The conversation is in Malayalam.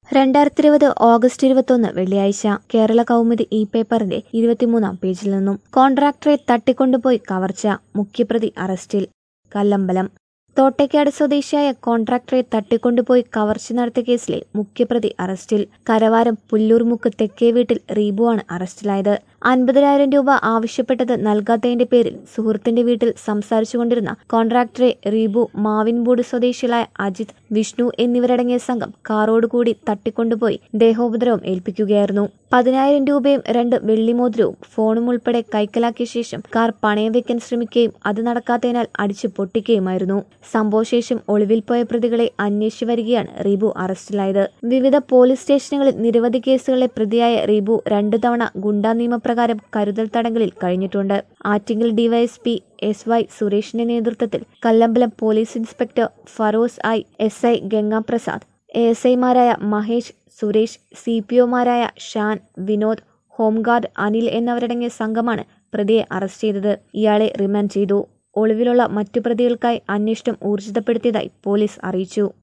രണ്ടായിരത്തി ഇരുപത് ഓഗസ്റ്റ് ഇരുപത്തൊന്ന് വെള്ളിയാഴ്ച കേരള കൗമുദി ഇ പേപ്പറിന്റെ ഇരുപത്തിമൂന്നാം പേജിൽ നിന്നും കോൺട്രാക്ടറെ തട്ടിക്കൊണ്ടുപോയി കവർച്ച മുഖ്യപ്രതി അറസ്റ്റിൽ കല്ലമ്പലം തോട്ടേക്കാട് സ്വദേശിയായ കോൺട്രാക്ടറെ തട്ടിക്കൊണ്ടുപോയി കവർച്ച നടത്തിയ കേസിലെ മുഖ്യപ്രതി അറസ്റ്റിൽ കരവാരം പുല്ലൂർമുക്ക് തെക്കേ വീട്ടിൽ റീബുവാണ് അറസ്റ്റിലായത് അൻപതിനായിരം രൂപ ആവശ്യപ്പെട്ടത് നൽകാത്തതിന്റെ പേരിൽ സുഹൃത്തിന്റെ വീട്ടിൽ സംസാരിച്ചുകൊണ്ടിരുന്ന കോൺട്രാക്ടറെ റീബു മാവിൻപൂട് സ്വദേശികളായ അജിത് വിഷ്ണു എന്നിവരടങ്ങിയ സംഘം കാറോടുകൂടി തട്ടിക്കൊണ്ടുപോയി ദേഹോപദ്രവം ഏൽപ്പിക്കുകയായിരുന്നു പതിനായിരം രൂപയും രണ്ട് വെള്ളിമോതിരവും ഫോണും ഉൾപ്പെടെ കൈക്കലാക്കിയ ശേഷം കാർ പണയം വെക്കാൻ ശ്രമിക്കുകയും അത് നടക്കാത്തതിനാൽ അടിച്ചു പൊട്ടിക്കുകയുമായിരുന്നു സംഭവശേഷം ഒളിവിൽ പോയ പ്രതികളെ അന്വേഷിച്ചു വരികയാണ് റീബു അറസ്റ്റിലായത് വിവിധ പോലീസ് സ്റ്റേഷനുകളിൽ നിരവധി കേസുകളിലെ പ്രതിയായ റീബു രണ്ടു തവണ ഗുണ്ടാ നിയമപ്രകാരം കരുതൽ തടങ്കലിൽ കഴിഞ്ഞിട്ടുണ്ട് ആറ്റിങ്ങൽ ഡിവൈഎസ്പി എസ് വൈ സുരേഷിന്റെ നേതൃത്വത്തിൽ Kallambalam police inspector Feroz I S I Gangaprasad A S ഐമാരായ മഹേഷ് സുരേഷ് സി പി ഒമാരായ ഷാൻ വിനോദ് ഹോംഗാർഡ് അനിൽ എന്നിവരടങ്ങിയ സംഘമാണ് പ്രതിയെ അറസ്റ്റ് ചെയ്തത് ഇയാളെ റിമാൻഡ് ചെയ്തു ഒളിവിലുള്ള മറ്റു പ്രതികൾക്കായി അന്വേഷണം ഊർജിതപ്പെടുത്തിയതായി പോലീസ് അറിയിച്ചു